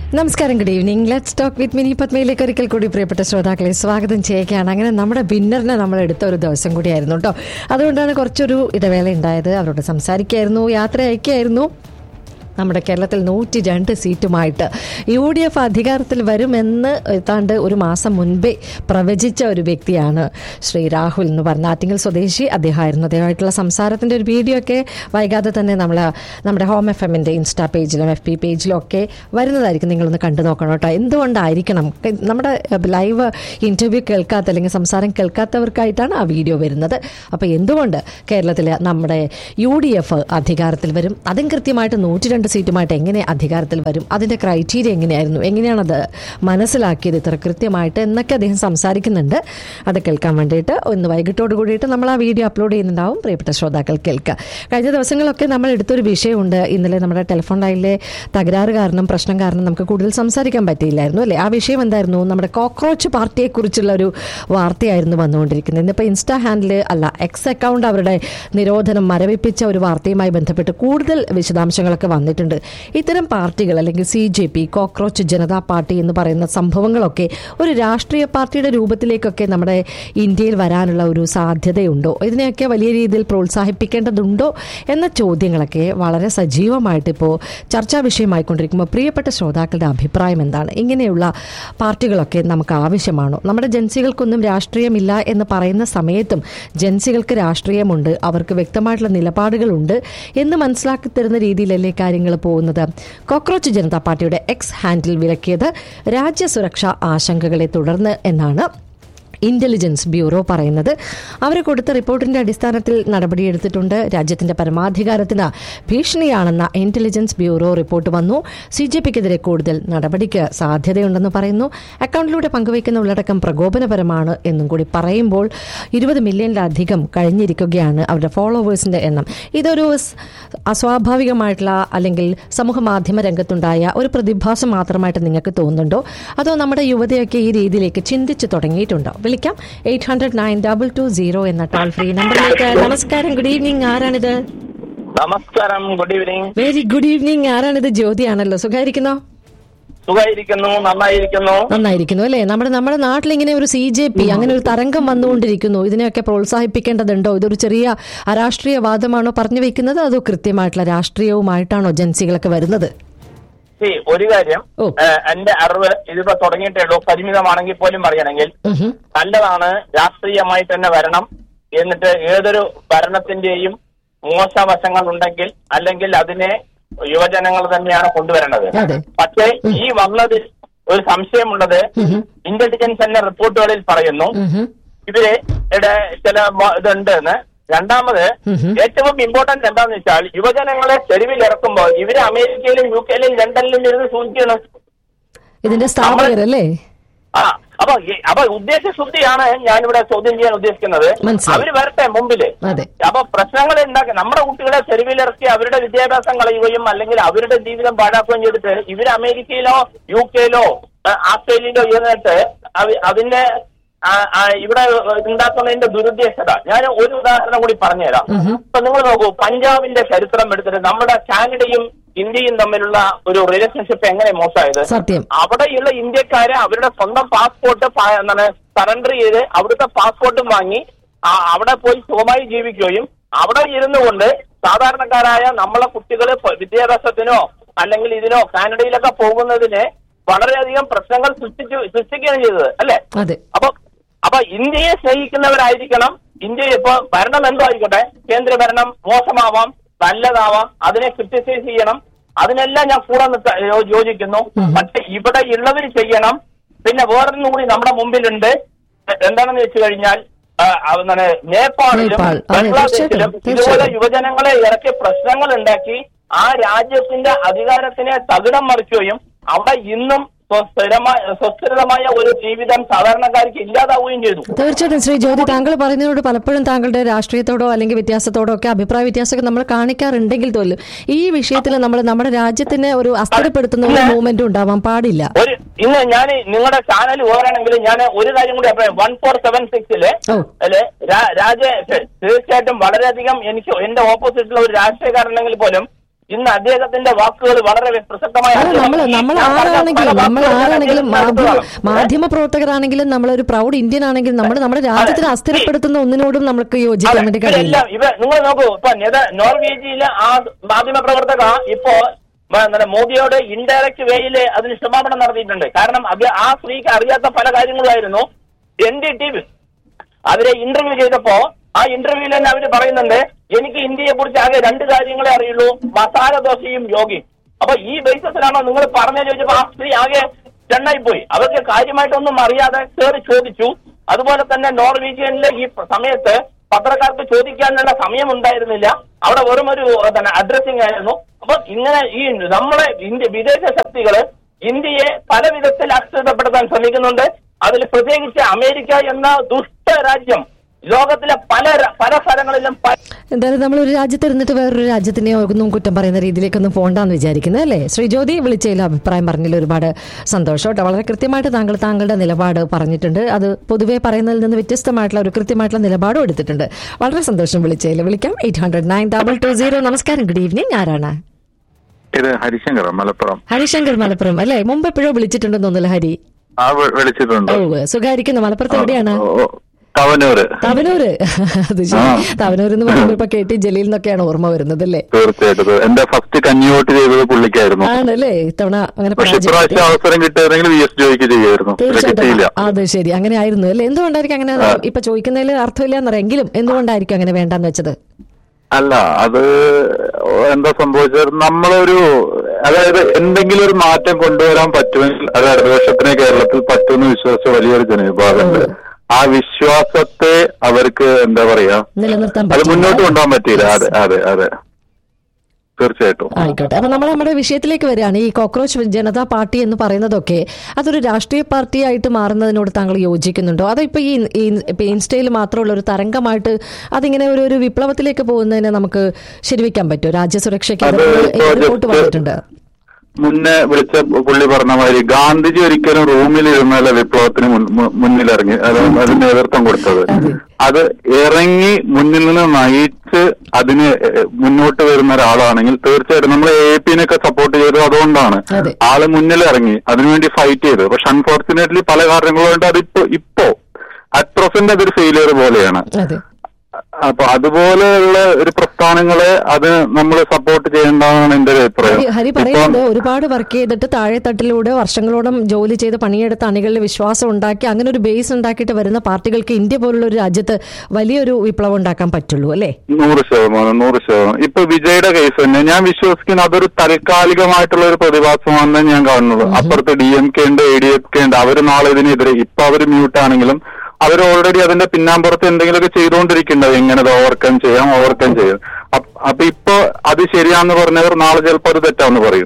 നമസ്കാരം good evening let's talk with Mini പത്മയിലേക്ക് ഒരിക്കൽ കൂടി പ്രിയപ്പെട്ട ശ്രോതാക്കളെ സ്വാഗതം ചെയ്യുകയാണ് അങ്ങനെ നമ്മുടെ വിന്നറിനെ നമ്മൾ എടുത്ത ഒരു ദിവസം കൂടിയായിരുന്നു കേട്ടോ അതുകൊണ്ടാണ് കുറച്ചൊരു ഇടവേള ഉണ്ടായത് അവരോട് സംസാരിക്കായിരുന്നു യാത്ര അയക്കായിരുന്നു നമ്മുടെ കേരളത്തിൽ നൂറ്റി രണ്ട് സീറ്റുമായിട്ട് യു ഡി എഫ് അധികാരത്തിൽ വരുമെന്ന് ഏതാണ്ട് ഒരു മാസം മുൻപേ പ്രവചിച്ച ഒരു വ്യക്തിയാണ് ശ്രീ രാഹുൽ എന്ന് പറഞ്ഞ ആറ്റിങ്ങൽ സ്വദേശി അദ്ദേഹമായിരുന്നു അദ്ദേഹമായിട്ടുള്ള സംസാരത്തിൻ്റെ ഒരു വീഡിയോ ഒക്കെ വൈകാതെ തന്നെ നമ്മൾ നമ്മുടെ ഹോം എഫ് എമ്മിൻ്റെ ഇൻസ്റ്റാ പേജിലും എഫ് പി പേജിലും ഒക്കെ വരുന്നതായിരിക്കും നിങ്ങളൊന്ന് കണ്ടു നോക്കണം കേട്ടോ എന്തുകൊണ്ടായിരിക്കണം നമ്മുടെ ലൈവ് ഇൻ്റർവ്യൂ കേൾക്കാത്ത അല്ലെങ്കിൽ സംസാരം കേൾക്കാത്തവർക്കായിട്ടാണ് ആ വീഡിയോ വരുന്നത് അപ്പോൾ എന്തുകൊണ്ട് കേരളത്തിൽ നമ്മുടെ യു ഡി എഫ് അധികാരത്തിൽ വരും അതും കൃത്യമായിട്ട് നൂറ്റി രണ്ട് സീറ്റുമായിട്ട് എങ്ങനെ അധികാരത്തിൽ വരും അതിൻ്റെ ക്രൈറ്റീരിയ എങ്ങനെയായിരുന്നു എങ്ങനെയാണത് മനസ്സിലാക്കിയത് ഇത്ര കൃത്യമായിട്ട് എന്നൊക്കെ അദ്ദേഹം സംസാരിക്കുന്നുണ്ട് അത് കേൾക്കാൻ വേണ്ടിയിട്ട് ഒന്ന് വൈകിട്ടോട് കൂടിയിട്ട് നമ്മൾ ആ വീഡിയോ അപ്ലോഡ് ചെയ്യുന്നുണ്ടാവും പ്രിയപ്പെട്ട ശ്രോതാക്കൾ കേൾക്കുക കഴിഞ്ഞ ദിവസങ്ങളൊക്കെ നമ്മൾ എടുത്തൊരു വിഷയമുണ്ട് ഇന്നലെ നമ്മുടെ ടെലിഫോൺ ലൈനിലെ തകരാറ് കാരണം പ്രശ്നം കാരണം നമുക്ക് കൂടുതൽ സംസാരിക്കാൻ പറ്റിയില്ലായിരുന്നു അല്ലേ ആ വിഷയം എന്തായിരുന്നു നമ്മുടെ കോക്രോച്ച് പാർട്ടിയെക്കുറിച്ചുള്ള ഒരു വാർത്തയായിരുന്നു വന്നുകൊണ്ടിരിക്കുന്നത് ഇന്നിപ്പോൾ ഇൻസ്റ്റാ ഹാൻഡിൽ അല്ല എക്സ് അക്കൗണ്ട് അവരുടെ നിരോധനം മരവിപ്പിച്ച ഒരു വാർത്തയുമായി ബന്ധപ്പെട്ട് കൂടുതൽ വിശദാംശങ്ങളൊക്കെ വന്നിട്ടുണ്ട് ഇത്തരം പാർട്ടികൾ അല്ലെങ്കിൽ C J P cockroach Janata party എന്ന് പറയുന്ന സംഭവങ്ങളൊക്കെ ഒരു രാഷ്ട്രീയ പാർട്ടിയുടെ രൂപത്തിലേക്കൊക്കെ നമ്മുടെ ഇന്ത്യയിൽ വരാനുള്ള ഒരു സാധ്യതയുണ്ടോ ഇതിനെയൊക്കെ വലിയ രീതിയിൽ പ്രോത്സാഹിപ്പിക്കേണ്ടതുണ്ടോ എന്ന ചോദ്യങ്ങളൊക്കെ വളരെ സജീവമായിട്ട് ഇപ്പോൾ ചർച്ചാ വിഷയമായിക്കൊണ്ടിരിക്കുമ്പോൾ പ്രിയപ്പെട്ട ശ്രോതാക്കളുടെ അഭിപ്രായം എന്താണ് ഇങ്ങനെയുള്ള പാർട്ടികളൊക്കെ നമുക്ക് ആവശ്യമാണോ നമ്മുടെ ജൻസികൾക്കൊന്നും രാഷ്ട്രീയമില്ല എന്ന് പറയുന്ന സമയത്തും ജൻസികൾക്ക് രാഷ്ട്രീയമുണ്ട് അവർക്ക് വ്യക്തമായിട്ടുള്ള നിലപാടുകളുണ്ട് എന്ന് മനസ്സിലാക്കി തരുന്ന രീതിയിലല്ലേ കാര്യങ്ങൾ പോകുന്നത് കോക്രോച്ച് ജനതാ പാർട്ടിയുടെ എക്സ് ഹാൻഡിൽ വിലക്കിയത് രാജ്യസുരക്ഷാ ആശങ്കകളെ തുടർന്ന് എന്നാണ് ഇന്റലിജൻസ് ബ്യൂറോ പറയുന്നത് അവർ കൊടുത്ത റിപ്പോർട്ടിന്റെ അടിസ്ഥാനത്തിൽ നടപടിയെടുത്തിട്ടുണ്ട് രാജ്യത്തിന്റെ പരമാധികാരത്തിന് ഭീഷണിയാണെന്ന ഇന്റലിജൻസ് ബ്യൂറോ റിപ്പോർട്ട് വന്നു സി ജെ പിക്കെതിരെ കൂടുതൽ നടപടിക്ക് സാധ്യതയുണ്ടെന്ന് പറയുന്നു അക്കൗണ്ടിലൂടെ പങ്കുവയ്ക്കുന്ന ഉള്ളടക്കം പ്രകോപനപരമാണ് എന്നും കൂടി പറയുമ്പോൾ ഇരുപത് മില്യണിലധികം കഴിഞ്ഞിരിക്കുകയാണ് അവരുടെ ഫോളോവേഴ്സിന്റെ എണ്ണം ഇതൊരു സ് അസ്വാഭാവികമായിട്ടുള്ള അല്ലെങ്കിൽ സമൂഹ മാധ്യമ രംഗത്തുണ്ടായ ഒരു പ്രതിഭാസം മാത്രമായിട്ട് നിങ്ങൾക്ക് തോന്നുന്നുണ്ടോ അതോ നമ്മുടെ യുവതയൊക്കെ ഈ രീതിയിലേക്ക് ചിന്തിച്ചു തുടങ്ങിയിട്ടുണ്ടോ വിളിക്കാം eight hundred nine double two zero എന്ന ടോൾ ഫ്രീ നമ്പറിലേക്ക് നമസ്കാരം ഗുഡ് ഈവനിങ് ആരാണിത് നമസ്കാരം good evening very good evening ആരാണിത് ജ്യോതിയാണല്ലോ സുഖായിരിക്കുന്നോ സുഖമായിരിക്കുന്നു നന്നായിരിക്കുന്നു നന്നായിരിക്കുന്നു അല്ലേ നമ്മുടെ നമ്മുടെ നാട്ടിൽ ഇങ്ങനെ ഒരു സി ജെ പി അങ്ങനെ ഒരു തരംഗം വന്നുകൊണ്ടിരിക്കുന്നു ഇതിനെയൊക്കെ പ്രോത്സാഹിപ്പിക്കേണ്ടതുണ്ടോ ഇതൊരു ചെറിയ അരാഷ്ട്രീയ വാദമാണോ പറഞ്ഞു വെക്കുന്നത് അതോ കൃത്യമായിട്ടുള്ള രാഷ്ട്രീയവുമായിട്ടാണോ ജൻസികളൊക്കെ വരുന്നത് See, ഒരു കാര്യം ഓ. ഏഹ്, എന്റെ അറിവ് ഇതിപ്പോ തുടങ്ങിയിട്ടേ ഉള്ളൂ പരിമിതമാണെങ്കിൽ പോലും പറയണമെങ്കിൽ ഉഹും. നല്ലതാണ് രാഷ്ട്രീയമായി തന്നെ വരണം എന്നിട്ട് ഏതൊരു ഭരണത്തിന്റെയും മോശവശങ്ങൾ ഉണ്ടെങ്കിൽ അല്ലെങ്കിൽ അതിനെ യുവജനങ്ങൾ തന്നെയാണ് കൊണ്ടുവരേണ്ടത് അതെ. പക്ഷേ ഈ വന്നതിൽ ഒരു സംശയമുള്ളത് ഇന്റലിജൻസ് തന്നെ റിപ്പോർട്ടുകളിൽ പറയുന്നു ഉഹും. ഇവര് ഇവിടെ ചില മ- ഇതുണ്ട് എന്ന് രണ്ടാമത് ഏറ്റവും ഇമ്പോർട്ടന്റ് എന്താന്ന് വെച്ചാൽ യുവജനങ്ങളെ തെരുവിൽ ഇറക്കുമ്പോൾ ഇവര് അമേരിക്കയിലും യു കെയിലും ലണ്ടനിലും ഇരുന്ന് സൂചിക്കുകയാണ് ഇതിന്റെ സ്ഥാപകരല്ലേ ആ അപ്പൊ ഈ- അപ്പൊ ഉദ്ദേശശുദ്ധിയാണ് ഞാനിവിടെ ചോദ്യം ചെയ്യാൻ ഉദ്ദേശിക്കുന്നത് മനസ്സിലായി. അവര് വരട്ടെ മുമ്പില് അതെ. അപ്പൊ പ്രശ്നങ്ങൾ ഉണ്ടാക്കി നമ്മുടെ കുട്ടികളെ തെരുവിലിറക്കി അവരുടെ വിദ്യാഭ്യാസം കളയുകയും അല്ലെങ്കിൽ അവരുടെ ജീവിതം പാഴാക്കുകയും ചെയ്തിട്ട് ഇവര് അമേരിക്കയിലോ യു കെയിലോ ആ, ആസ്ട്രേലിയയിലോ ഇരുന്നിട്ട് അവ- അതിന്റെ ആ, ആ, ഇവിടെ ഉണ്ടാക്കുന്നതിന്റെ ദുരുദ്ദേശത ഞാൻ ഒരു ഉദാഹരണം കൂടി പറഞ്ഞുതരാം ഇപ്പൊ നിങ്ങൾ നോക്കൂ പഞ്ചാബിന്റെ ചരിത്രം എടുത്തിട്ട് നമ്മുടെ കാനഡയും ഇന്ത്യയും തമ്മിലുള്ള ഒരു റിലേഷൻഷിപ്പ് എങ്ങനെ മോശമായത് സത്യം അവിടെയുള്ള ഇന്ത്യക്കാരെ അവരുടെ സ്വന്തം പാസ്പോർട്ട് പ- എന്താണ് സറണ്ടർ ചെയ്ത് അവിടുത്തെ പാസ്പോർട്ടും വാങ്ങി ആ, അവിടെ പോയി സുഖമായി ജീവിക്കുകയും അവിടെ ഇരുന്നു കൊണ്ട് സാധാരണക്കാരായ നമ്മളെ കുട്ടികൾ വിദ്യാഭ്യാസത്തിനോ അല്ലെങ്കിൽ ഇതിനോ കാനഡയിലൊക്കെ പോകുന്നതിന് വളരെയധികം പ്രശ്നങ്ങൾ സൃഷ്ടിച്ചു സൃഷ്ടിക്കുകയാണ് ചെയ്തത് അല്ലെ അതെ അപ്പൊ അപ്പൊ ഇന്ത്യയെ സ്നേഹിക്കുന്നവരായിരിക്കണം ഇന്ത്യ ഇപ്പൊ ഭരണം എന്തോ ആയിക്കോട്ടെ കേന്ദ്ര ഭരണം മോശമാവാം നല്ലതാവാം അതിനെ ക്രിട്ടിസൈസ് ചെയ്യണം അതിനെല്ലാം ഞാൻ കൂടെ നിൽക്ക- യോ- യോജിക്കുന്നു പക്ഷെ ഇവിടെ ഉള്ളവർ ചെയ്യണം പിന്നെ വേറൊന്നും കൂടി നമ്മുടെ മുമ്പിലുണ്ട് എ- എന്താണെന്ന് വെച്ച് കഴിഞ്ഞാൽ ആ, ആ, എന്താണ് നേപ്പാളിലും നേപ്പാൾ. അതെ, ബംഗ്ലാദേശിലും തീർച്ചയായിട്ടും, ഇതുപോലെ തീർച്ചയായിട്ടും. യുവജനങ്ങളെ ഇറക്കി പ്രശ്നങ്ങൾ ഉണ്ടാക്കി ആ രാജ്യത്തിന്റെ അധികാരത്തിനെ തകിടം മറിക്കുകയും അവിടെ ഇന്നും സ്വസ്ഥിരമായ സ്വസ്ഥിരമായ ഒരു ജീവിതം സാധാരണക്കാർക്ക് ഇല്ലാതാവുകയും ചെയ്തു തീർച്ചയായിട്ടും ശ്രീ ജ്യോതി താങ്കൾ പറയുന്നതിനോട് പലപ്പോഴും താങ്കളുടെ രാഷ്ട്രീയത്തോടോ അല്ലെങ്കിൽ വ്യത്യാസത്തോടോ ഒക്കെ അഭിപ്രായ വ്യത്യാസമൊക്കെ നമ്മൾ കാണിക്കാറുണ്ടെങ്കിൽ പോലും ഈ വിഷയത്തിൽ നമ്മൾ നമ്മുടെ രാജ്യത്തിനെ ഒരു അസ്ഥിരപ്പെടുത്തുന്ന ഒരു മൂവ്മെന്റും ഉണ്ടാവാൻ പാടില്ല ഒരു ഇന്ന് ഞാൻ നിങ്ങളുടെ ചാനൽ ഓരണമെങ്കിൽ ഞാൻ ഒരു കാര്യം കൂടി പറയാം വൺ ഫോർ സെവൻ സിക്സില് ഓ. അല്ലെ രാജ തീർച്ചയായിട്ടും വളരെയധികം എനിക്ക് എന്റെ ഓപ്പോസിറ്റിലുള്ള ഒരു രാഷ്ട്രീയക്കാരനെങ്കിൽ പോലും ഇന്ന് അദ്ദേഹത്തിന്റെ വാക്കുകൾ വളരെ പ്രസക്തമായ അല്ല നമ്മൾ നമ്മൾ ഞാൻ പറഞ്ഞ ആരാണെങ്കിലും പല നമ്മൾ വാക്കുകളും ആരാണെങ്കിലും അദ്ദേഹം മാധ്യമ നടത്തുകയാണ്. മാധ്യമ പ്രവർത്തകരാണെങ്കിലും നമ്മളൊരു പ്രൗഡ് ഇന്ത്യൻ ആണെങ്കിലും നമ്മൾ നമ്മുടെ രാജ്യത്തിനെ അസ്ഥിരപ്പെടുത്തുന്ന ഒന്നിനോടും നമുക്ക് യോജിക്കാൻ വേണ്ടി കഴിയില്ല ഇവരെല്ലാം ഇവ നിങ്ങൾ നോക്കൂ ഇപ്പൊ നെത- നോർവേജിയിലെ ആ മാധ്യമ പ്രവർത്തക ഇപ്പോ മ- എന്താണ് മോദിയോട് ഇൻഡയറക്റ്റ് വേയില് അതിന് ക്ഷമാപണം നടത്തിയിട്ടുണ്ട് കാരണം അത് ആ സ്ത്രീക്ക് അറിയാത്ത പല കാര്യങ്ങളുമായിരുന്നു എൻ ഡി ടി വി അവരെ ഇന്റർവ്യൂ ചെയ്തപ്പോ ആ ഇന്റർവ്യൂവിൽ തന്നെ അവര് പറയുന്നുണ്ട് എനിക്ക് ഇന്ത്യയെ കുറിച്ച് ആകെ രണ്ട് കാര്യങ്ങളെ അറിയുള്ളൂ മസാല ദോശയും യോഗിയും അപ്പൊ ഈ ബേസിസിലാണോ നിങ്ങൾ പറഞ്ഞു ചോദിച്ചപ്പോ ആ സ്ത്രീ ആകെ ചെണ്ണായി പോയി അവർക്ക് കാര്യമായിട്ടൊന്നും അറിയാതെ കയറി ചോദിച്ചു അതുപോലെ തന്നെ നോർവീജിയനിലെ ഈ സമയത്ത് പത്രക്കാർക്ക് ചോദിക്കാനുള്ള സമയം ഉണ്ടായിരുന്നില്ല അവിടെ വെറും ഒരു അഡ്രസ്സിംഗ് ആയിരുന്നു അപ്പൊ ഇങ്ങനെ ഈ നമ്മളെ ഇന്ത്യ വിദേശ ശക്തികള് ഇന്ത്യയെ പല വിധത്തിൽ അക്ഷതപ്പെടുത്താൻ ശ്രമിക്കുന്നുണ്ട് അതിൽ പ്രത്യേകിച്ച് അമേരിക്ക എന്ന ദുഷ്ട രാജ്യം ലോകത്തിലെ പല ര- പല സ്ഥലങ്ങളിലും പല എന്തായാലും നമ്മൾ ഒരു രാജ്യത്ത് ഇരുന്നിട്ട് വേറൊരു രാജ്യത്തിനെ ഒന്നും കുറ്റം പറയുന്ന രീതിയിലേക്കൊന്നും പോകണ്ടെന്ന് വിചാരിക്കുന്നത് അല്ലേ ശ്രീജ്യോതി വിളിച്ചതിൽ അഭിപ്രായം പറഞ്ഞതിൽ ഒരുപാട് സന്തോഷം കേട്ടോ വളരെ കൃത്യമായിട്ട് താങ്കൾ താങ്കളുടെ നിലപാട് പറഞ്ഞിട്ടുണ്ട് അത് പൊതുവെ പറയുന്നതിൽ നിന്ന് വ്യത്യസ്തമായിട്ടുള്ള ഒരു കൃത്യമായിട്ടുള്ള നിലപാടും എടുത്തിട്ടുണ്ട് വളരെ സന്തോഷം വിളിച്ചതിൽ വിളിക്കാം eight hundred nine double two zero നമസ്കാരം ഗുഡ് ഈവനിങ് ആരാണ് ഇത് ഹരിശങ്കർ മലപ്പുറം ഹരിശങ്കർ മലപ്പുറം അല്ലേ മുമ്പ് എപ്പോഴോ വിളിച്ചിട്ടുണ്ടെന്ന് തോന്നുന്നില്ല ഹരി ആ വി- വിളിച്ചിട്ടുണ്ട് ഓ സുഖായിരിക്കുന്നു മലപ്പുറത്ത് എവിടെയാണ് ഓ, ഓ, തവനൂര് തവനൂര് അത് ശരി തവനൂർ എന്ന് പറയുമ്പോൾ ഇപ്പൊ കെ ടി ജലീൽ എന്നൊക്കെയാണ് ഓർമ്മ വരുന്നത് അല്ലേ തീർച്ചയായിട്ടും എന്റെ ഫസ്റ്റ് കഞ്ഞിവോട്ട് ചെയ്തത് പുള്ളിക്കായിരുന്നു ആണല്ലേ ഇത്തവണ അങ്ങനെ പക്ഷെ പരാജയപ്പെട്ടു. ഇപ്രാവശ്യം അവസരം കിട്ടിയിരുന്നെങ്കിൽ വി എസ് ജോയിക്ക് ചെയ്യായിരുന്നു പക്ഷെ കിട്ടിയില്ല തീർച്ചയായിട്ടും അത് ശരി അങ്ങനെ ആയിരുന്നു അല്ലേ എന്തുകൊണ്ടായിരിക്കും അങ്ങനെ ഇപ്പൊ ചോദിക്കുന്നതിൽ അർത്ഥമില്ല എന്നറിയാം എങ്കിലും എന്തുകൊണ്ടായിരിക്കും അങ്ങനെ വേണ്ടെന്ന് വെച്ചത് അല്ല അത് എന്താ സംഭവിച്ചത് നമ്മളൊരു അതായത് എന്തെങ്കിലും ഒരു മാറ്റം കൊണ്ടുവരാൻ പറ്റുമെങ്കിൽ അത് ഇടതുപക്ഷത്തിന് കേരളത്തിൽ പറ്റുമെന്ന് വിശ്വസിച്ച വലിയൊരു ജനവിഭാഗമുണ്ട് ആ വിശ്വാസത്തെ അവർക്ക് എന്താ പറയാ നിലനിർത്താൻ അത് പറ്റില്ല. മുന്നോട്ട് കൊണ്ടുപോകാൻ പറ്റിയില്ല അതെ അതെ അതെ തീർച്ചയായിട്ടും ആയിക്കോട്ടെ അപ്പൊ നമ്മൾ നമ്മുടെ വിഷയത്തിലേക്ക് വരികയാണ് ഈ കോക്രോച്ച് ജനതാ പാർട്ടി എന്ന് പറയുന്നതൊക്കെ അതൊരു രാഷ്ട്രീയ പാർട്ടിയായിട്ട് മാറുന്നതിനോട് താങ്കൾ യോജിക്കുന്നുണ്ടോ അതോ ഇപ്പൊ ഈ ഈ ഇപ്പൊ ഇൻസ്റ്റയിൽ മാത്രമുള്ള ഒരു തരംഗമായിട്ട് അതിങ്ങനെ ഒരു ഒരു വിപ്ലവത്തിലേക്ക് പോകുന്നതിനെ നമുക്ക് ശരിവെക്കാൻ പറ്റുമോ രാജ്യസുരക്ഷയ്ക്ക് അത് ഇപ്പോ റിപ്പോർട്ട് just- വന്നിട്ടുണ്ട് മുന്നേ വിളിച്ച പുള്ളി പറഞ്ഞ മാതിരി ഗാന്ധിജി ഒരിക്കലും റൂമിൽ ഇരുന്നല്ല വിപ്ലവത്തിന് മുൻ- മു- മുന്നിലിറങ്ങി അത് അതിന് നേതൃത്വം കൊടുത്തത് അത് ഇറങ്ങി മുന്നിൽ നിന്ന് നയിച്ച് അതിന് എ- മുന്നോട്ട് വരുന്ന ഒരാളാണെങ്കിൽ തീർച്ചയായിട്ടും നമ്മൾ എ പിന്നൊക്കെ സപ്പോർട്ട് ചെയ്തത് അതുകൊണ്ടാണ് അതെ. ആള് മുന്നിൽ ഇറങ്ങി അതിനുവേണ്ടി ഫൈറ്റ് ചെയ്തു പക്ഷെ അൺഫോർച്ചുനേറ്റ്ലി പല കാരണങ്ങൾ കൊണ്ട് അതിപ്പോ ഇപ്പോ അറ്റ് പ്രസന്റ് അതൊരു ഫെയിലിയർ പോലെയാണ് അതെ അപ്പൊ അതുപോലെയുള്ള ഒരു പ്രസ്ഥാനങ്ങളെ അത് നമ്മൾ സപ്പോർട്ട് ചെയ്യേണ്ടതാണ് എന്റെ ഒരു അഭിപ്രായം ഹരി- ഹരി ഇപ്പം പറയുന്നത് ഒരുപാട് വർക്ക് ചെയ്തിട്ട് താഴെത്തട്ടിലൂടെ വർഷങ്ങളോളം ജോലി ചെയ്ത് പണിയെടുത്ത അണികളിൽ വിശ്വാസം ഉണ്ടാക്കി അങ്ങനെ ഒരു ബേസ് ഉണ്ടാക്കിയിട്ട് വരുന്ന പാർട്ടികൾക്ക് ഇന്ത്യ പോലുള്ള ഒരു രാജ്യത്ത് വലിയൊരു വിപ്ലവം ഉണ്ടാക്കാൻ പറ്റുള്ളൂ അല്ലേ നൂറ് ശതമാനം നൂറ് ശതമാനം ഇപ്പൊ വിജയുടെ കേസ് തന്നെ ഞാൻ വിശ്വസിക്കുന്നു അതൊരു താൽക്കാലികമായിട്ടുള്ള ഒരു പ്രതിഭാസമാണെന്ന് ഞാൻ കാണുന്നത് അപ്പുറത്ത് ഡി എം കെ ഉണ്ട് എ ഡി എഫ് കെ ഉണ്ട് അവര് നാളെ ഇതിനെതിരെ ഇപ്പൊ അവര് മ്യൂട്ട് ആണെങ്കിലും അവർ ഓൾറെഡി അതിന്റെ പിന്നാമ്പുറത്ത് എന്തെങ്കിലുമൊക്കെ ചെയ്തുകൊണ്ടിരിക്കുന്നത് എങ്ങനെ ഇത് ഓവർകം ചെയ്യാം ഓവർകം ചെയ്യാം അപ്പ- അപ്പൊ ഇപ്പൊ അത് ശരിയാന്ന് പറഞ്ഞവർ നാളെ ചിലപ്പോൾ അത് തെറ്റാന്ന് പറയും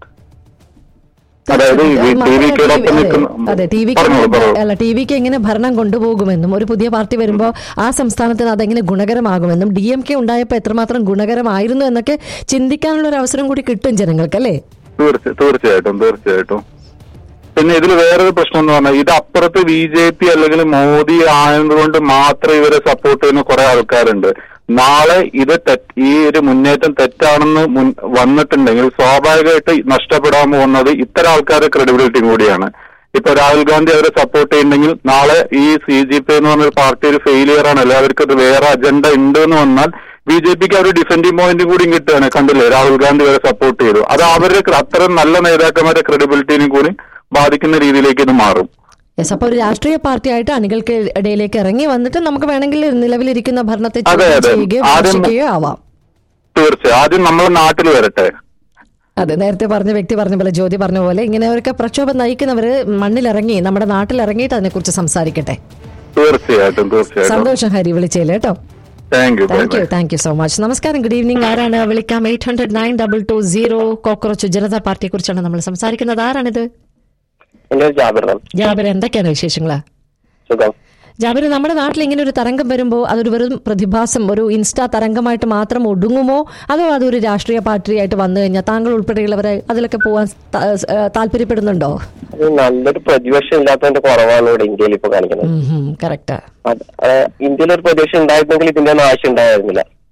അതായത് ഈ അത് ടി മാത്രമല്ല, വിക്കൊപ്പം TV നിൽക്കുന്ന അതെ ടി വിക്ക് പറഞ്ഞോളൂ പറഞ്ഞോളൂ അല്ല ടി വിക്ക് എങ്ങനെ ഭരണം കൊണ്ടുപോകുമെന്നും ഒരു പുതിയ പാർട്ടി വരുമ്പോൾ ആ സംസ്ഥാനത്തിന് അതെങ്ങനെ ഗുണകരമാകുമെന്നും ഡി എം കെ ഉണ്ടായപ്പോൾ എത്രമാത്രം ഗുണകരമായിരുന്നു എന്നൊക്കെ ചിന്തിക്കാനുള്ള ഒരു അവസരം കൂടി കിട്ടും ജനങ്ങൾക്ക് അല്ലേ തീർച്ച തീർച്ചയായിട്ടും തീർച്ചയായിട്ടും പിന്നെ ഇതിൽ വേറൊരു പ്രശ്നം എന്ന് പറഞ്ഞാൽ ഇത് അപ്പുറത്ത് ബി ജെ പി അല്ലെങ്കിൽ മോദി ആയതുകൊണ്ട് മാത്രം ഇവരെ സപ്പോർട്ട് ചെയ്യുന്ന കുറെ ആൾക്കാരുണ്ട് നാളെ ഇത് തെറ്റ് ഈ ഒരു മുന്നേറ്റം തെറ്റാണെന്ന് മുൻ- വന്നിട്ടുണ്ടെങ്കിൽ സ്വാഭാവികമായിട്ട് നഷ്ടപ്പെടാൻ പോകുന്നത് ഇത്തരം ആൾക്കാരുടെ ക്രെഡിബിലിറ്റി കൂടിയാണ് ഇപ്പൊ രാഹുൽ ഗാന്ധി അവരെ സപ്പോർട്ട് ചെയ്യുന്നുണ്ടെങ്കിൽ നാളെ ഈ സി ജി പി എന്ന് പറഞ്ഞ പാർട്ടി ഒരു ഫെയിലിയർ ആണ് എല്ലാവർക്കും ഇത് വേറെ അജണ്ട ഉണ്ട് എന്ന് വന്നാൽ ബി ജെ പിക്ക് അവർ ഡിഫെൻഡിംഗ് പോയിന്റ് കൂടി കിട്ടുകയാണ് കണ്ടില്ലേ രാഹുൽ ഗാന്ധി വരെ സപ്പോർട്ട് ചെയ്തു അത് അവരുടെ ക്ര- അത്തരം നല്ല നേതാക്കന്മാരുടെ ക്രെഡിബിലിറ്റിനും കൂടി ബാധിക്കുന്ന രീതിയിലേക്ക് ഇത് മാറും യെസ് അപ്പോൾ ഒരു രാഷ്ട്രീയ പാർട്ടിയായിട്ട് അണികൾക്ക് ഇടയിലേക്ക് ഇറങ്ങി വന്നിട്ട് നമുക്ക് വേണമെങ്കിൽ നിലവിലിരിക്കുന്ന ഭരണത്തെ അതെ, ചോദ്യം അതെ. ചെയ്യുകയോ ആദ്യം- വിമർശിക്കുകയോ ആവാം തീർച്ചയായും ആദ്യം നമ്മളെ നാട്ടിൽ വരട്ടെ അതെ നേരത്തെ പറഞ്ഞ വ്യക്തി പറഞ്ഞ പോലെ ജ്യോതി പറഞ്ഞ പോലെ ഇങ്ങനെയൊക്കെ പ്രക്ഷോഭം നയിക്കുന്നവര് മണ്ണിലിറങ്ങി നമ്മുടെ നാട്ടിൽ ഇറങ്ങിയിട്ട് അതിനെക്കുറിച്ച് സംസാരിക്കട്ടെ തീർച്ചയായിട്ടും തീർച്ചയായിട്ടും സന്തോഷം ഹരി വിളിച്ചേല് കേട്ടോ thank you bye thank bye you thank you so much നമസ്കാരം ഗുഡ് ഈവനിങ് ആരാണ് വിളിക്കാം eight hundred nine double two zero cockroach Janata പാർട്ടിയെ കുറിച്ചാണ് നമ്മൾ സംസാരിക്കുന്നത് ആരാണിത് എന്റെ ജാബിറാണ് ജാബിർ എന്തൊക്കെയാണ് വിശേഷങ്ങള് സുഖം ജാബിർ നമ്മുടെ നാട്ടിൽ ഇങ്ങനെ ഒരു തരംഗം വരുമ്പോൾ അതൊരു വെറും പ്രതിഭാസം ഒരു ഇൻസ്റ്റാ തരംഗമായിട്ട് മാത്രം ഒടുങ്ങുമോ അതോ അതൊരു രാഷ്ട്രീയ പാർട്ടിയായിട്ട് വന്നു കഴിഞ്ഞാൽ താങ്കൾ ഉൾപ്പെടെയുള്ളവരെ അതിലൊക്കെ പോകാൻ ത- ഏഹ് താല്പര്യപ്പെടുന്നുണ്ടോ അത് നല്ലൊരു പ്രതിപക്ഷം ഇല്ലാത്തതിന്റെ കുറവാണ് ഇവിടെ ഇന്ത്യയിൽ ഇപ്പൊ കാണിക്കുന്നത് കറക്റ്റ് അത്, ആ, ഇന്ത്യയിൽ ഒരു പ്രതിപക്ഷം ഉണ്ടായിരുന്നെങ്കിൽ ഇതിന്റെ ഒന്നും ആവശ്യം ഉണ്ടായിരുന്നില്ല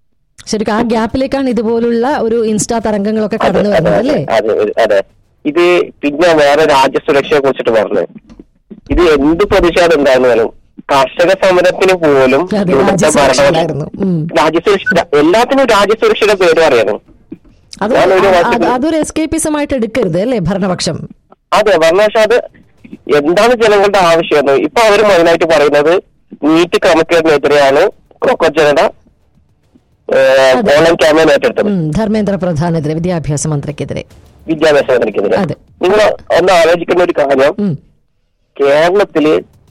ശരിക്കും ആ ഗ്യാപ്പിലേക്കാണ് ഇതുപോലുള്ള ഒരു ഇൻസ്റ്റാ തരംഗങ്ങളൊക്കെ കടന്നു വരുന്നത് അല്ലേ അതെ അതെ ഇത് പിന്നെ വേറെ രാജ്യസുരക്ഷയെ കുറിച്ചിട്ട് പറഞ്ഞു ഇത് എന്ത് പ്രതിഷേധം ഉണ്ടായിരുന്നാലും കർഷക സമരത്തിന് പോലും അതെ ഇവിടുത്തെ രാജ്യസുരക്ഷ ഭരണ- ഉണ്ടായിരുന്നു ഉം. രാജ്യസുരക്ഷ എല്ലാത്തിനും രാജ്യസുരക്ഷയുടെ പേര് പറയുന്നു അത് ഞാനൊരു അത് വാക്കിൽ- അതൊരു എസ്കേപ്പിസമായിട്ട് എടുക്കരുത് അല്ലേ ഭരണപക്ഷം അതെ ഭരണപക്ഷം അത് എന്താണ് ജനങ്ങളുടെ ആവശ്യം ഇപ്പൊ അവർ മെയിനായിട്ട് പറയുന്നത് നീറ്റ് ക്രമക്കേടിനെതിരെയാണ് കൊക്കോ ജനത അതെ. ഓൺലൈൻ ക്യാമ്പയിൻ ഏറ്റെടുത്തത് ഉം, ധർമ്മേന്ദ്ര പ്രധാനെതിരെ വിദ്യാഭ്യാസ മന്ത്രിക്കെതിരെ വിദ്യാഭ്യാസ മന്ത്രിക്കെതിരെ അതെ. നിങ്ങൾ ഒന്ന് ആലോചിക്കുന്ന ഒരു കാര്യം ഉം. കേരളത്തില്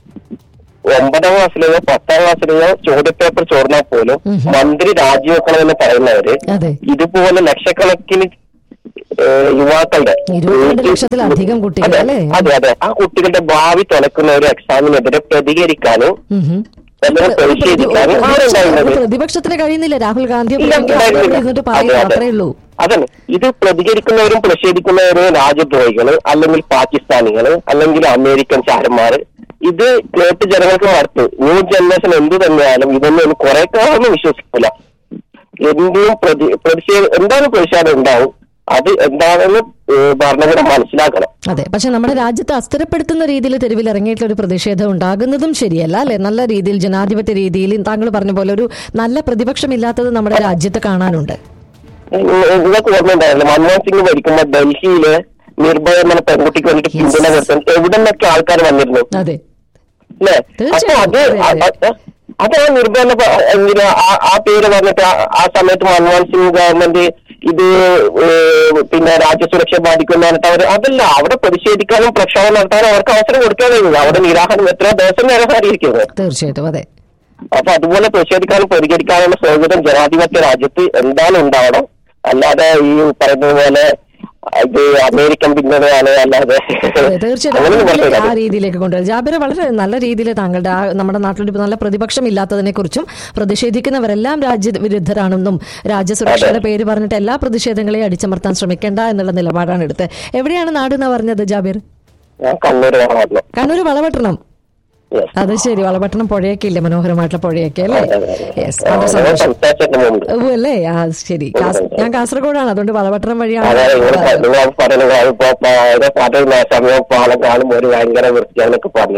ഒമ്പതാം ക്ലാസ്സിലെയോ പത്താം ക്ലാസ്സിലെയോ ചോദ്യപേപ്പർ ചോർന്നാൽ പോലും ഉം. മന്ത്രി രാജിവെക്കണമെന്ന് പറയുന്നവര് അതെ ഇതുപോലെ ലക്ഷക്കണക്കിന് ഏഹ്, യുവാക്കളുടെ ഇരുപത്തിരണ്ട് ലക്ഷത്തിലധികം കുട്ടികൾ അതെ, അല്ലേ? അതെ അതെ ആ കുട്ടികളുടെ ഭാവി തുലക്കുന്ന ഒരു എക്സാമിനെതിരെ പ്രതികരിക്കാനും ഉം ഹും. അല്ലെങ്കിൽ ഒരു പ്രതി- പ്രതിഷേധിക്കാനും ഒരു പ്രതിപക്ഷ- ആരുണ്ടായിരുന്നത് ഒരു പ്രതിപക്ഷത്തിന് കഴിയുന്നില്ല രാഹുൽ ഗാന്ധിയെ ഇല്ല, പോലെങ്കിൽ ഉണ്ടായിരുന്നില്ല. അവിടെ ഇരുന്നിട്ട് പറയുക അതെ, അതെ. മാത്രമേ ഉള്ളൂ അതന്നെ ഇത് പ്രതികരിക്കുന്നവരും പ്രതിഷേധിക്കുന്നവരും രാജ്യദ്രോഹികള് അല്ലെങ്കിൽ പാകിസ്ഥാനികള് അല്ലെങ്കിൽ അമേരിക്കൻ ചാരന്മാര് ഇത് കേട്ട് ജനങ്ങൾക്ക് മടുത്തു ന്യൂ ജനറേഷൻ എന്ത് തന്നെയാലും ഇതൊന്നും കുറെ കാലം വിശ്വസിക്കില്ല എന്തും പ്രതി പ്രതിഷേധം എന്തായാലും പ്രതിഷേധം ഉണ്ടാവും അത് എന്താണെന്ന് ഏഹ് ഭരണകൂടം മനസ്സിലാക്കണം അതെ പക്ഷെ നമ്മുടെ രാജ്യത്തെ അസ്ഥിരപ്പെടുത്തുന്ന രീതിയിൽ തെരുവിൽ ഇറങ്ങിയിട്ടുള്ള ഒരു പ്രതിഷേധം ഉണ്ടാകുന്നതും ശരിയല്ല അല്ലെ നല്ല രീതിയിൽ ജനാധിപത്യ രീതിയിൽ താങ്കൾ പറഞ്ഞ പോലെ ഒരു നല്ല പ്രതിപക്ഷമില്ലാത്തത് നമ്മുടെ രാജ്യത്ത് കാണാനുണ്ട് നിങ്ങ- നിങ്ങൾക്ക് ഓർമ്മയുണ്ടായിരുന്നു മൻമോഹൻ സിംഗ് ഭരിക്കുമ്പോ ഡൽഹിയില് നിർഭയ എന്ന പെൺകുട്ടിക്ക് വേണ്ടിട്ട് Yes. പിന്തുണ കൊടുക്കാൻ എവിടെ നിന്നൊക്കെ ആൾക്കാർ വന്നിരുന്നു അതെ അല്ലേ അപ്പൊ തീർച്ചയായും. അത് അതെ, അതെ. അ- അ- അത് ആ നിർഭയ എങ്ങനെ ആ പേര് പറഞ്ഞിട്ട് ആ- ആ സമയത്ത് മൻമോഹൻ സിംഗ് ഗവൺമെന്റ് ഇത് ഏഹ്, പിന്നെ രാജ്യസുരക്ഷ ബാധിക്കുന്ന പറഞ്ഞിട്ട് അവർ അതല്ല അവിടെ പ്രതിഷേധിക്കാനും പ്രക്ഷോഭം നടത്താനും അവർക്ക് അവസരം കൊടുക്കാൻ കഴിയുന്നത് അവിടെ നിരാഹാരം എത്ര ദിവസം നിരാഹാരിയിരിക്കുന്നത് തീർച്ചയായിട്ടും അതെ അപ്പൊ അതുപോലെ പ്രതിഷേധിക്കാനും പ്രതികരിക്കാനുള്ള സൗകര്യം ജനാധിപത്യ രാജ്യത്ത് എന്തായാലും ഉണ്ടാവണം അല്ലാതെ ഈ പറയുന്നത് പോലെ ഇത് അമേരിക്കൻ പിന്തുണയാണ് അല്ലാതെ അതെ, തീർച്ചയായിട്ടും അങ്ങനെയൊന്നും അതിലേക്ക് ആ പറഞ്ഞില്ല. രീതിയിലേക്ക് കൊണ്ടുവരും ജാബിര വളരെ നല്ല രീതിയിൽ താങ്കളുടെ ആ നമ്മുടെ നാട്ടിൽ ഇപ്പോൾ നല്ല പ്രതിപക്ഷം ഇല്ലാത്തതിനെ കുറിച്ചും പ്രതിഷേധിക്കുന്നവരെല്ലാം രാജ്യവിരുദ്ധരാണെന്നും രാജ്യസുരക്ഷയുടെ പേര് പറഞ്ഞിട്ട് എല്ലാ പ്രതിഷേധങ്ങളെയും അടിച്ചമർത്താൻ ശ്രമിക്കേണ്ട എന്നുള്ള നിലപാടാണ് എടുത്തത് എവിടെയാണ് നാട് എന്ന് പറഞ്ഞത് ജാബിർ ഞാൻ കണ്ണൂർ പറഞ്ഞു കണ്ണൂർ വളപട്ടണം Yes. അത് ശരി വളപട്ടണം പുഴയൊക്കെ ഇല്ലേ മനോഹരമായിട്ടുള്ള പുഴയൊക്കെ അല്ലേ അതെ, അതെ, അതെ. യെസ് ആ, വളരെ ഞാൻ സന്തോഷം സംസാരിച്ചിട്ട് മുമ്പ് ഓ, അല്ലേ ആ ശരി കാസ്- ഞാൻ കാസർഗോഡാണ് അതുകൊണ്ട് വളപട്ടണം വഴിയാണ് അതെ നിങ്ങൾ നിങ്ങൾ പറയുന്നത് ഇപ്പൊ ഓരോ പറയുന്ന സമയം പാലം കാണുമ്പോൾ ഒരു ഭയങ്കര വൃത്തിയാണെന്നൊക്കെ പറഞ്ഞു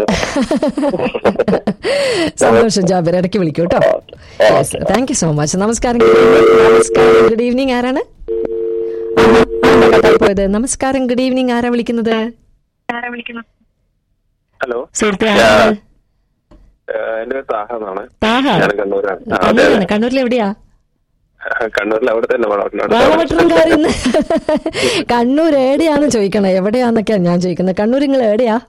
സന്തോഷം ജാബിർ ഇടയ്ക്ക് വിളിക്കൂ കേട്ടോ okay. Thank you so much നമസ്കാരം good evening. നമസ്കാരം ഗുഡ് ഈവനിങ് ആരാണ് ആഹാ, ആരാ കട്ടായി പോയത് നമസ്കാരം ഗുഡ് ഈവനിങ് ആരാ വിളിക്കുന്നത് ഹലോ സുഹൃത്തെ ആരാണ് എന്റെ പേര് താഹ എന്നാണ് താഹ ഞാൻ കണ്ണൂരാണ് ആ, അതെ കണ്ണൂരാണ് കണ്ണൂരിൽ എവിടെയാ അതെ കണ്ണൂരിൽ അവിടെ തന്നെ വളർന്നു വളപട്ടണംകാരിൽ കണ്ണൂർ എവിടെയാന്ന് ചോദിക്കണേ എവിടെയാന്നൊക്കെയാ ഞാൻ ചോദിക്കുന്നത് കണ്ണൂർ നിങ്ങൾ എവിടെയാ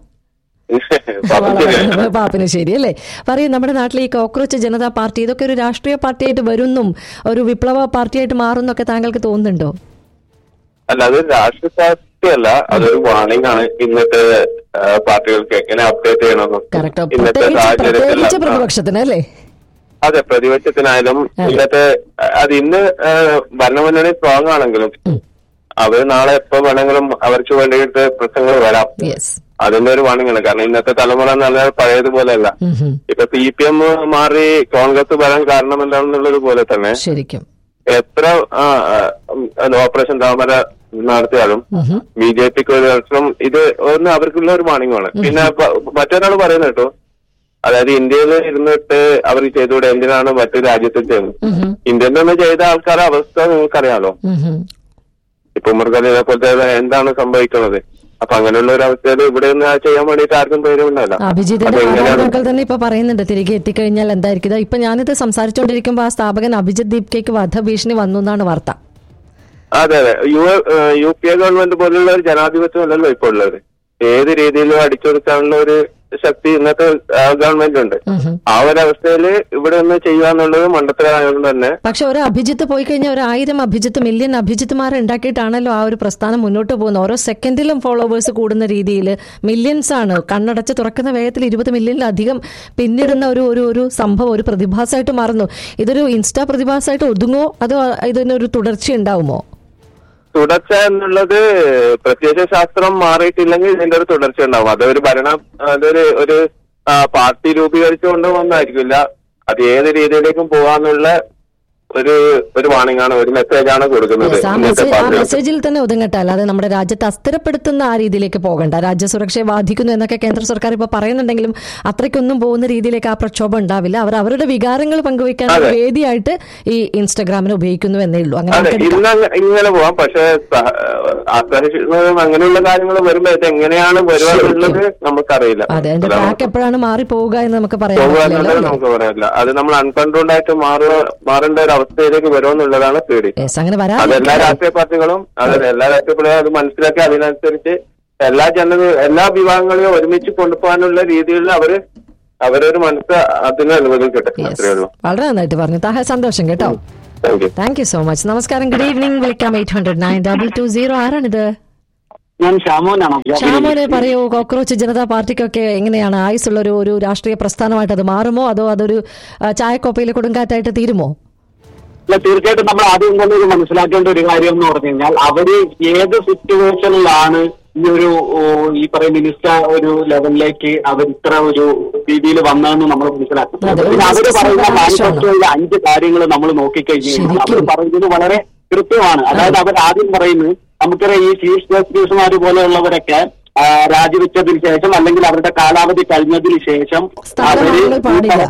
വളപട്ടണം, പാപ്പിനശ്ശേരി അല്ലേ പറയൂ നമ്മുടെ നാട്ടിൽ ഈ കോക്രോച്ച് ജനതാ പാർട്ടി ഇതൊക്കെ ഒരു രാഷ്ട്രീയ പാർട്ടിയായിട്ട് വരുന്നും ഒരു വിപ്ലവ പാർട്ടിയായിട്ട് മാറുന്നൊക്കെ താങ്കൾക്ക് തോന്നുന്നുണ്ടോ അല്ല അത് രാഷ്ട്രീയ പാർട്ടി അല്ല അതൊരു വാണിംഗ് ആണ് ഇന്നത്തെ ആ, പാർട്ടികൾക്ക് എങ്ങനെ അപ്ഡേറ്റ് ചെയ്യണമെന്നും കറക്റ്റ് ഇന്നത്തെ പ്രത്യേകിച്ച് സാഹചര്യത്തിൽ പ്രത്യേകിച്ച് പ്രതിപക്ഷത്തിന് അല്ലേ അതെ പ്രതിപക്ഷത്തിനായാലും ഇന്നത്തെ അത് ഇന്ന് ആ, ഭരണമുന്നണി സ്ട്രോങ് ആണെങ്കിലും അവർ നാളെ എപ്പോ വേണമെങ്കിലും അവർക്ക് വേണ്ടിയിട്ട് പ്രശ്നങ്ങൾ വരാം യെസ് അതിന്റെ ഒരു വാണിംഗാണ് കാരണം ഇന്നത്തെ തലമുറ എന്ന് പറഞ്ഞാൽ പഴയതുപോലെയല്ല ഇപ്പൊ സി പി എം മാറി കോൺഗ്രസ് വരാൻ കാരണം എന്താണെന്നുള്ളത് പോലെ തന്നെ ശരിക്കും എത്ര ആ, ആ, ഉം, ഓപ്പറേഷൻ താമര നടത്തിയാലും ഉം. ബി ജെ പിക്ക് ഒരു വർഷം ഇത് ഒന്ന് അവർക്കുള്ള ഒരു വാണിംഗാണ് പിന്നെ പ- മറ്റൊരാൾ പറയുന്നത് കേട്ടോ അതായത് ഇന്ത്യയിൽ ഇരുന്നിട്ട് അവർ ചെയ്തുകൂടെ എന്തിനാണ് മറ്റു രാജ്യത്തിൽ ചെയ്യുന്നത് ഉം. ഇന്ത്യയിൽ നിന്ന് ചെയ്ത ആൾക്കാരുടെ അവസ്ഥ നിങ്ങൾക്കറിയാലോ ഉം. ഇപ്പൊ മൃഗലിനെ പോലത്തെ എന്താണ് സംഭവിക്കുന്നത് അപ്പൊ അങ്ങനെയുള്ള ഒരു അവസ്ഥയിൽ ഇവിടെ നിന്ന് ചെയ്യാൻ വേണ്ടിയിട്ട് ആർക്കും പേരുണ്ടല്ല അഭിജിത്തിന്റെ അപ്പൊ എങ്ങനെയാണ് മാതാപിതാക്കൾ തന്നെ ഇപ്പൊ പറയുന്നുണ്ട് തിരികെ എത്തിക്കഴിഞ്ഞാൽ എന്തായിരിക്കും ഇതാ ഇപ്പൊ ഞാനിത് സംസാരിച്ചുകൊണ്ടിരിക്കുമ്പോൾ ആ സ്ഥാപകൻ അഭിജിത് ദീപ്കയ്ക്ക് വധഭീഷണി വന്നു എന്നാണ് വാർത്ത അതെ അതെ U A- U P A government പോലുള്ള ഒരു ജനാധിപത്യം അല്ലല്ലോ ഇപ്പൊ ഉള്ളത് ഏത് രീതിയിലും അടിച്ചൊതുക്കാനുള്ള ഒരു ശക്തി ഇന്നത്തെ ആ, ഗവൺമെന്റ് ഉണ്ട് ഉം. ആ ഒരു അവസ്ഥയിൽ ഇവിടെ നിന്ന് ചെയ്യാന്നുള്ളത് മണ്ടത്തരമായതുകൊണ്ട് തന്നെ പക്ഷെ ഒരു അഭിജിത്ത് പോയി കഴിഞ്ഞാൽ ഒരു ആയിരം അഭിജിത്ത് മില്യൺ അഭിജിത്തുമാരെ ഉണ്ടാക്കിയിട്ടാണല്ലോ ആ ഒരു പ്രസ്ഥാനം മുന്നോട്ട് പോകുന്നത് ഓരോ സെക്കൻഡിലും ഫോളോവേഴ്സ് കൂടുന്ന രീതിയിൽ മില്യൺസ് ആണ് കണ്ണടച്ച് തുറക്കുന്ന വേഗത്തിൽ ഇരുപത് മില്യണിലധികം പിന്നിടുന്ന ഒരു ഒരു ഒരു സംഭവം ഒരു പ്രതിഭാസമായിട്ട് മാറുന്നു ഇതൊരു ഇൻസ്റ്റാ പ്രതിഭാസമായിട്ട് ഒതുങ്ങോ അതോ ഇതിനൊരു തുടർച്ച ഉണ്ടാവുമോ തുടർച്ച എന്നുള്ളത് പ്രത്യക്ഷ ശാസ്ത്രം മാറിയിട്ടില്ലെങ്കിൽ ഇതിന്റെ ഒരു തുടർച്ച ഉണ്ടാവും അതൊരു ഭരണ അതൊരു ഒരു ആ, പാർട്ടി രൂപീകരിച്ചുകൊണ്ട് ഒന്നായിരിക്കില്ല അത് ഏത് രീതിയിലേക്കും പോകാന്നുള്ള ഒരു ഒരു വാണിംഗ് ആണ് ഒരു മെസ്സേജ് ആണ് കൊടുക്കുന്നത് Yes, ആ ഇന്നത്തെ മെസ്സേജ് ആ പാർട്ടികൾക്ക്. മെസ്സേജിൽ തന്നെ ഒതുങ്ങട്ടെ അല്ലാതെ നമ്മുടെ രാജ്യത്തെ അസ്ഥിരപ്പെടുത്തുന്ന ആ രീതിയിലേക്ക് പോകണ്ട രാജ്യസുരക്ഷയെ ബാധിക്കുന്നു എന്നൊക്കെ കേന്ദ്ര സർക്കാർ ഇപ്പൊ പറയുന്നുണ്ടെങ്കിലും അത്രയ്ക്കൊന്നും പോകുന്ന രീതിയിലേക്ക് ആ പ്രക്ഷോഭം ഉണ്ടാവില്ല അവർ അവരുടെ വികാരങ്ങൾ പങ്കുവയ്ക്കാൻ ഒരു അതെ. വേദിയായിട്ട് ഈ ഇൻസ്റ്റഗ്രാമിനെ ഉപയോഗിക്കുന്നു എന്നേ ഉള്ളൂ അങ്ങനെ അതെ നമുക്ക് എടുക്കാം. ഇന്ന് അങ്ങ- ഇങ്ങനെ പോവാം പക്ഷെ സഹ- അസഹിഷ്ണുതയും അങ്ങനെയുള്ള കാര്യങ്ങൾ വരുമ്പോ ഇത് എങ്ങനെയാണ് വരുക എന്നുള്ളത് നമുക്കറിയില്ല അതെ അതിന്റെ അതാണ് ട്രാക്ക് എപ്പോഴാണ് മാറിപ്പോവുക എന്ന് നമുക്ക് പറയാൻ പോകുക പറ്റില്ലല്ലോ എന്നുള്ളത് അല്ലേ? നമുക്ക് പറയാനില്ല അത് നമ്മൾ അൺകൺട്രോൾഡ് ആയിട്ട് മാറുക മാറേണ്ട ഒരു അവസ്ഥയിലേക്ക് വരുമെന്നുള്ളതാണ് പേടി Yes, അങ്ങനെ അത് വരാതെ എല്ലാ രാഷ്ട്രീയ പാർട്ടികളും അതെ എല്ലാ രാഷ്ട്രീയ പാർട്ടികളും അത് മനസ്സിലാക്കി അതിനനുസരിച്ച് എല്ലാ ജന എല്ലാ വിഭാഗങ്ങളെയും ഒരുമിച്ച് കൊണ്ടുപോകാനുള്ള രീതിയിൽ അവര് അവരൊരു മനസ്സ് അതിന് അനുവദിക്കട്ടെ Yes. അത്രേ ഉള്ളൂ വളരെ നന്നായിട്ട് പറഞ്ഞു താഹ സന്തോഷം കേട്ടോ thank you thank you so much നമസ്കാരം ഗുഡ് ഈവനിംഗ് വിളിക്കാം eight hundred nine double two zero ആരാണിത് ഞാൻ ഷാമോനാണ് ഷാമോനെ പറയൂ കോക്രോച്ച് ജനതാ പാർട്ടിക്കൊക്കെ എങ്ങനെയാണ് ആയുസുള്ള ഒരു ഒരു രാഷ്ട്രീയ പ്രസ്ഥാനമായിട്ട് അത് മാറുമോ അതോ അതൊരു ആ, ചായക്കോപ്പയിലെ കൊടുങ്കാറ്റായിട്ട് തീരുമോ അല്ല തീർച്ചയായിട്ടും നമ്മൾ ആദ്യം തന്നെ ഒരു മനസ്സിലാക്കേണ്ട ഒരു കാര്യം എന്ന് പറഞ്ഞു കഴിഞ്ഞാൽ അവര് ഏത് സിറ്റുവേഷനിലാണ് ഈ ഒരു ഓ, ഈ പറയുന്ന മിനിസ്റ്റർ ഒരു ലെവലിലേക്ക് അവർ ഇത്ര ഒരു രീതിയിൽ വന്നതെന്ന് നമ്മൾ മനസ്സിലാക്കും അതെ, ഒരു പിന്നെ അവര് business പറയുന്ന ആവശ്യമാണ്. മാനിഫെസ്റ്റോയിലെ അഞ്ച് കാര്യങ്ങൾ നമ്മൾ നോക്കിക്കഴിഞ്ഞു കഴിഞ്ഞാൽ അവർ ശരിക്കും. പറയുന്നത് വളരെ കൃത്യമാണ് അതായത് അവർ ആദ്യം പറയുന്നത് നമുക്കറിയാം ഈ ചീഫ് ജസ്റ്റിസുമാർ പോലെയുള്ളവരൊക്കെ ആ, രാജിവെച്ചതിന് ശേഷം അല്ലെങ്കിൽ അവരുടെ കാലാവധി കഴിഞ്ഞതിന് ശേഷം സ്ഥാനമാനങ്ങൾ പാടില്ല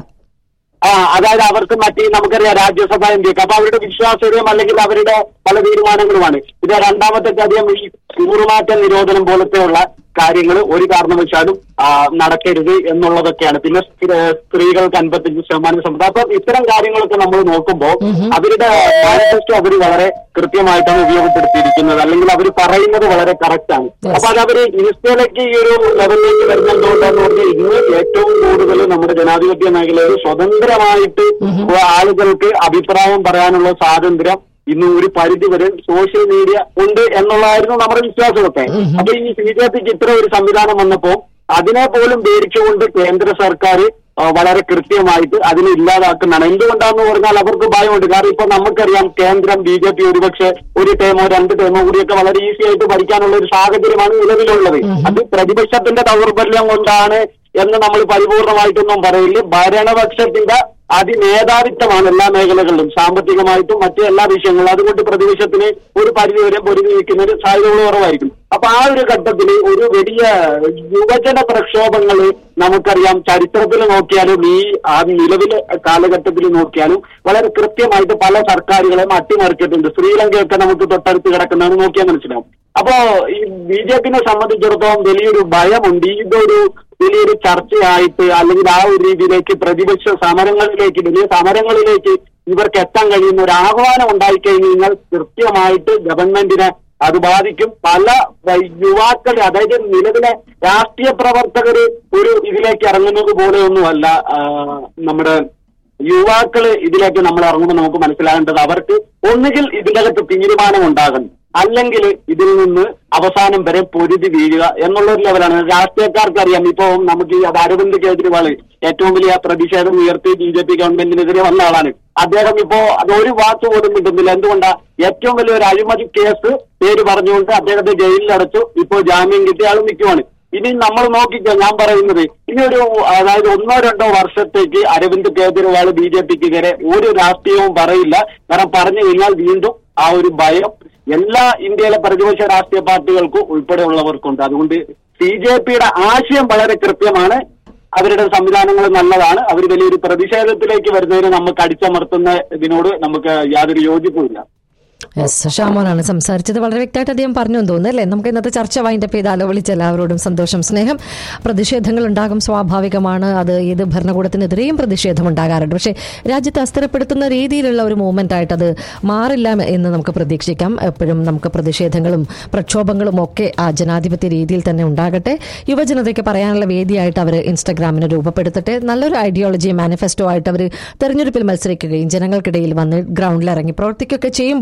ആ അതായത് അവർക്ക് മറ്റേ നമുക്കറിയാം രാജ്യസഭ എം പിയൊക്കെ അപ്പൊ അവരുടെ വിശ്വാസ്യതയും അല്ലെങ്കിൽ അവരുടെ പല തീരുമാനങ്ങളുമാണ് ഇത് രണ്ടാമത്തെ കാര്യം ഈ കൂറുമാറ്റ നിരോധനം പോലത്തെയുള്ള കാര്യങ്ങൾ ഒരു കാരണവശാലും ആ, നടക്കരുത് എന്നുള്ളതൊക്കെയാണ് പിന്നെ സ്ത്രീ- സ്ത്രീകൾക്ക് അൻപത്തഞ്ച് ശതമാനം സമ്മതം അപ്പൊ ഇത്തരം കാര്യങ്ങളൊക്കെ നമ്മൾ നോക്കുമ്പോൾ അവരുടെ മാനിഫെസ്റ്റോ അവർ വളരെ കൃത്യമായിട്ടാണ് ഉപയോഗപ്പെടുത്തിയിരിക്കുന്നത് അല്ലെങ്കിൽ അവർ പറയുന്നത് വളരെ കറക്റ്റ് ആണ് അപ്പൊ അത് അവര് ഇൻസ്റ്റയിലേക്ക് ഈ ഒരു ലെവലിലേക്ക് വരുന്നതുകൊണ്ടാന്ന് പറഞ്ഞാൽ ഇന്ന് ഏറ്റവും കൂടുതൽ നമ്മുടെ ജനാധിപത്യ മേഖലയിൽ സ്വതന്ത്രമായിട്ട് ആളുകൾക്ക് അഭിപ്രായം പറയാനുള്ള സ്വാതന്ത്ര്യം ഇന്ന് ഒരു പരിധി വരെ സോഷ്യൽ മീഡിയ ഉണ്ട് എന്നുള്ളതായിരുന്നു നമ്മുടെ വിശ്വാസമൊക്കെ അപ്പൊ ഈ ബി ജെ പിക്ക് ഇത്ര ഒരു സംവിധാനം വന്നപ്പോ അതിനെ പോലും പേടിച്ചുകൊണ്ട് കേന്ദ്ര സർക്കാർ ആ, വളരെ കൃത്യമായിട്ട് അതിനെ ഇല്ലാതാക്കുന്നതാണ് എന്തുകൊണ്ടാന്ന് പറഞ്ഞാൽ അവർക്ക് ഭയമുണ്ട് കാരണം ഇപ്പൊ നമുക്കറിയാം കേന്ദ്രം ബി ജെ പി ഒരുപക്ഷെ ഒരു ടൈമോ രണ്ട് ടൈമോ കൂടിയൊക്കെ വളരെ ഈസി ആയിട്ട് ഭരിക്കാനുള്ള ഒരു സാഹചര്യമാണ് നിലവിലുള്ളത് അത് പ്രതിപക്ഷത്തിന്റെ ദൗർബല്യം കൊണ്ടാണ് എന്ന് നമ്മൾ പരിപൂർണമായിട്ടൊന്നും പറയില്ല ഭരണപക്ഷത്തിന്റെ അതിമേധാവിത്വമാണ് എല്ലാ മേഖലകളിലും സാമ്പത്തികമായിട്ടും മറ്റു എല്ലാ വിഷയങ്ങളും അതുകൊണ്ട് പ്രതിപക്ഷത്തിന് ഒരു പരിധി വരെ പൊരുതി നിൽക്കുന്നതിന് സാധ്യതകൾ കുറവായിരിക്കും അപ്പൊ ആ ഒരു ഘട്ടത്തിൽ ഒരു വലിയ യുവജന പ്രക്ഷോഭങ്ങൾ നമുക്കറിയാം ചരിത്രത്തിൽ നോക്കിയാലും ഈ ആ നിലവിലെ കാലഘട്ടത്തിൽ നോക്കിയാലും വളരെ കൃത്യമായിട്ട് പല സർക്കാരുകളെയും അട്ടിമറിച്ചിട്ടുണ്ട് ശ്രീലങ്കയൊക്കെ നമുക്ക് തൊട്ടടുത്ത് കിടക്കുന്നതെന്ന് നോക്കിയാൽ മനസ്സിലാവും അപ്പോ ഈ ബി ജെ പിനെ സംബന്ധിച്ചിടത്തോളം വലിയൊരു ഭയമുണ്ട് ഇതൊരു വലിയൊരു ചർച്ചയായിട്ട് അല്ലെങ്കിൽ ആ ഒരു രീതിയിലേക്ക് പ്രതിപക്ഷ സമരങ്ങളിലേക്ക് വലിയ സമരങ്ങളിലേക്ക് ഇവർക്ക് എത്താൻ കഴിയുന്ന ഒരു ആഹ്വാനം ഉണ്ടായിക്കഴിഞ്ഞു കഴിഞ്ഞാൽ കൃത്യമായിട്ട് ഗവൺമെന്റിനെ അത് ബാധിക്കും പല വൈ- യുവാക്കളെ അതായത് നിലവിലെ രാഷ്ട്രീയ പ്രവർത്തകര് ഒരു ഇതിലേക്ക് ഇറങ്ങുന്നത് പോലെയൊന്നുമല്ല ആ, നമ്മുടെ യുവാക്കള് ഇതിലേക്ക് നമ്മൾ ഇറങ്ങുമ്പോൾ നമുക്ക് മനസ്സിലാകേണ്ടത് അവർക്ക് ഒന്നുകിൽ ഇതിനകത്ത് തീരുമാനം ഉണ്ടാകണം അല്ലെങ്കിൽ ഇതിൽ നിന്ന് അവസാനം വരെ പൊരുതി വീഴുക എന്നുള്ള ഒരു ലെവലാണ് രാഷ്ട്രീയക്കാർക്ക് അറിയാം ഇപ്പോ നമുക്ക് ഈ അത് അരവിന്ദ് കെജ്രിവാൾ ഏറ്റവും വലിയ പ്രതിഷേധം ഉയർത്തി ബി ജെ പി ഗവൺമെന്റിനെതിരെ വന്ന ആളാണ് അദ്ദേഹം ഇപ്പോ അത് ഒരു വാക്ക് പോലും കിട്ടുന്നില്ല എന്തുകൊണ്ടാ ഏറ്റവും വലിയ ഒരു അഴിമതി കേസ് പേര് പറഞ്ഞുകൊണ്ട് അദ്ദേഹത്തെ ജയിലിൽ അടച്ചു ഇപ്പോൾ ജാമ്യം കിട്ടിയ ആൾ നിൽക്കുവാണ് ഇനി നമ്മൾ നോക്കിക്കോ ഞാൻ പറയുന്നത് ഇനി ഒരു അതായത് ഒന്നോ രണ്ടോ വർഷത്തേക്ക് അരവിന്ദ് കെജ്രിവാൾ ബി ജെ പിക്കെതിരെ ഒരു രാഷ്ട്രീയവും പറയില്ല കാരണം പറഞ്ഞു കഴിഞ്ഞാൽ വീണ്ടും ആ ഒരു ഭയം എല്ലാ ഇന്ത്യയിലെ പ്രതിപക്ഷ രാഷ്ട്രീയ പാർട്ടികൾക്കും ഉൾപ്പെടെയുള്ളവർക്കുണ്ട് അതുകൊണ്ട് ബി ജെ പിയുടെ ആശയം വളരെ കൃത്യമാണ് അവരുടെ സംവിധാനങ്ങൾ നല്ലതാണ് അവർ വലിയൊരു പ്രതിഷേധത്തിലേക്ക് വരുന്നതിന് നമുക്ക് അടിച്ചമർത്തുന്ന ഇതിനോട് നമുക്ക് യാതൊരു യോജിപ്പുമില്ല യെസ് ഷാമോനാണ് സംസാരിച്ചത് വളരെ വ്യക്തമായിട്ട് അദ്ദേഹം പറഞ്ഞു എന്ന് തോന്നുന്നു അല്ലേ നമുക്ക് ഇന്നത്തെ ചർച്ച വൈൻഡപ്പ് ചെയ്താലോ വിളിച്ച എല്ലാവരോടും സന്തോഷം സ്നേഹം പ്രതിഷേധങ്ങൾ ഉണ്ടാകും സ്വാഭാവികമാണ് അത് ഏത് ഭരണകൂടത്തിനെതിരെയും പ്രതിഷേധം ഉണ്ടാകാറുണ്ട് പക്ഷേ രാജ്യത്തെ അസ്ഥിരപ്പെടുത്തുന്ന രീതിയിലുള്ള ഒരു മൂവ്മെന്റ് ആയിട്ട് അത് മാറില്ല എന്ന് നമുക്ക് പ്രതീക്ഷിക്കാം എപ്പോഴും നമുക്ക് പ്രതിഷേധങ്ങളും പ്രക്ഷോഭങ്ങളും ഒക്കെ ആ ജനാധിപത്യ രീതിയിൽ തന്നെ ഉണ്ടാകട്ടെ യുവജനതയ്ക്ക് പറയാനുള്ള വേദിയായിട്ട് അവർ ഇൻസ്റ്റഗ്രാമിനെ രൂപപ്പെടുത്തട്ടെ നല്ലൊരു ഐഡിയോളജി മാനിഫെസ്റ്റോ ആയിട്ട് അവർ തെരഞ്ഞെടുപ്പിൽ മത്സരിക്കുകയും ജനങ്ങൾക്കിടയിൽ വന്ന് ഗ്രൗണ്ടിൽ ഇറങ്ങി പ്രവർത്തിക്കുകയൊക്കെ ചെയ്യുമ്പോൾ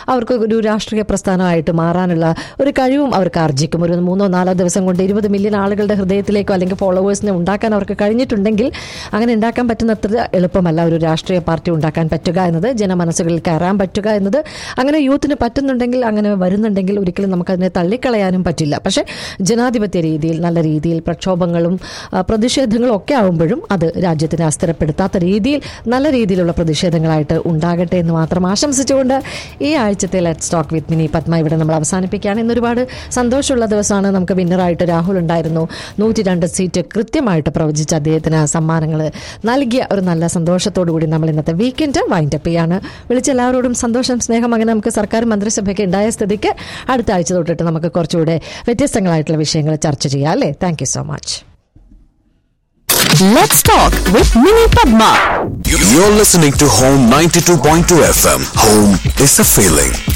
അവർക്ക് ഒരു രാഷ്ട്രീയ പ്രസ്ഥാനമായിട്ട് മാറാനുള്ള ഒരു കഴിവും അവർക്ക് ആർജിക്കും ഒരു മൂന്നോ നാലോ ദിവസം കൊണ്ട് ഇരുപത് മില്യൺ ആളുകളുടെ ഹൃദയത്തിലേക്കോ അല്ലെങ്കിൽ ഫോളോവേഴ്സിനെ ഉണ്ടാക്കാൻ അവർക്ക് കഴിഞ്ഞിട്ടുണ്ടെങ്കിൽ അങ്ങനെ ഉണ്ടാക്കാൻ പറ്റുന്നത്ര എളുപ്പമല്ല ഒരു രാഷ്ട്രീയ പാർട്ടി ഉണ്ടാക്കാൻ പറ്റുക എന്നത് ജനമനസ്സുകളിൽ കയറാൻ പറ്റുക എന്നത് അങ്ങനെ യൂത്തിന് പറ്റുന്നുണ്ടെങ്കിൽ അങ്ങനെ വരുന്നുണ്ടെങ്കിൽ ഒരിക്കലും നമുക്കതിനെ തള്ളിക്കളയാനും പറ്റില്ല പക്ഷേ ജനാധിപത്യ രീതിയിൽ നല്ല രീതിയിൽ പ്രക്ഷോഭങ്ങളും ആ, പ്രതിഷേധങ്ങളും ഒക്കെ ആവുമ്പോഴും അത് രാജ്യത്തിനെ അസ്ഥിരപ്പെടുത്താത്ത രീതിയിൽ നല്ല രീതിയിലുള്ള പ്രതിഷേധങ്ങളായിട്ട് ഉണ്ടാകട്ടെ എന്ന് മാത്രം ആശംസിച്ചുകൊണ്ട് ഈ ആഴ്ചത്തെ let's talk with Mini Padma ഇവിടെ നമ്മൾ അവസാനിപ്പിക്കുകയാണ് ഇന്ന് ഒരുപാട് സന്തോഷമുള്ള ദിവസമാണ് നമുക്ക് വിന്നറായിട്ട് രാഹുൽ ഉണ്ടായിരുന്നു നൂറ്റി രണ്ട് സീറ്റ് കൃത്യമായിട്ട് പ്രവചിച്ച അദ്ദേഹത്തിന് സമ്മാനങ്ങൾ നൽകിയ ഒരു നല്ല സന്തോഷത്തോടു കൂടി നമ്മൾ ഇന്നത്തെ വീക്കെൻഡ് വൈൻഡ് അപ്പ് ചെയ്യാണ് വിളിച്ച എല്ലാവരോടും സന്തോഷം സ്നേഹം അങ്ങനെ നമുക്ക് സർക്കാർ മന്ത്രിസഭയ്ക്ക് ഉണ്ടായ സ്ഥിതിക്ക് അടുത്ത ആഴ്ച തൊട്ടിട്ട് നമുക്ക് കുറച്ചുകൂടെ വ്യത്യസ്തങ്ങളായിട്ടുള്ള വിഷയങ്ങൾ ചർച്ച ചെയ്യാം അല്ലേ thank you so much Let's talk with Mini Padma. You're listening to Home 92.2 FM. Home is a feeling.